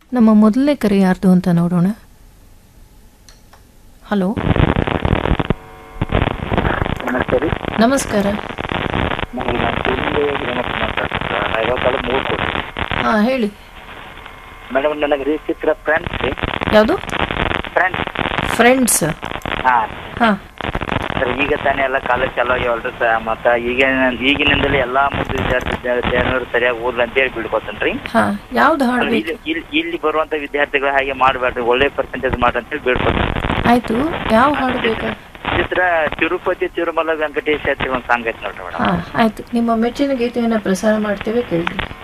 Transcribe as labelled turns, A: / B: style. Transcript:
A: ನಮ್ಮ ಮೊದಲನೇ ಕರೆ ಯಾರ್ದು ಅಂತ ನೋಡೋಣ ಹಲೋ
B: ನಮಸ್ತೆ ರೀ
A: ನಮಸ್ಕಾರ
B: ನಮಗೆ ನಾನು ಶಿವಲಿಂಗ ಗ್ರಾಮಕ್ಕೆ ಮಾತಾಡ್ತೀನಿ ನಾ ಇವಾಗ ಕಳೆದ ಮೂರು ಕೊಡಿ
A: ಹಾಂ ಹೇಳಿ
B: ಮೇಡಮ್ ನನಗೆ ರೀ ಚಿತ್ರ ಫ್ರೆಂಡ್ಸ್ ರೀ
A: ಯಾವುದು
B: ಫ್ರೆಂಡ್ಸ್
A: ಫ್ರೆಂಡ್ಸ್
B: ಹಾಂ
A: ಹಾಂ
B: ಸರ್ ಈಗ ತಾನೇ ಎಲ್ಲ ಕಾಲೇಜ್ ಚಾಲು ಆಗ್ಯಾವಲ್ರಿ ಸರ್ ಮತ್ತು ಈಗಿನ ಈಗಿನಿಂದಲೇ ಎಲ್ಲ ಮುಂದೆ ವಿದ್ಯಾರ್ಥಿ ಜನರು ಸರಿಯಾಗಿ ಓದ್ಲಿ ಅಂತೇಳಿ ಬಿಡ್ಕೊತೇನೆ ರೀ
A: ಹಾಂ ಯಾವ್ದು
B: ಅಲ್ಲಿ
A: ಹಾಡ್ಬೇಕು
B: ಇಲ್ಲಿ ಇಲ್ಲಿ ಇಲ್ಲಿ ಬರುವಂಥ ವಿದ್ಯಾರ್ಥಿಗಳು ಹಾಗೆ ಮಾಡಬೇಡ್ರಿ ಒಳ್ಳೆ ಪರ್ಸೆಂಟೇಜ್ ಮಾಡ್ರಿ ಅಂತೇಳಿ ಬಿಡ್ಕೊತೇನೆ
A: ಆಯಿತು ಯಾವ ಹಾಡು ಬೇಕಾ
B: ಚಿತ್ರ ತಿರುಪತಿ ತಿರುಮಲ ವೆಂಕಟೇಶ ಅಂತ ಒಂದು ಸಾಂಗ್ ಐತೆ ನೋಡ್ರಿ ಮೇಡಮ್
A: ಹಾಂ ಆಯಿತು ನಿಮ್ಮ ಮೆಚ್ಚಿನ ಗೀತೆಯನ್ನು ಪ್ರಸಾರ ಮಾಡ್ತೇವೆ ಕೇಳಿ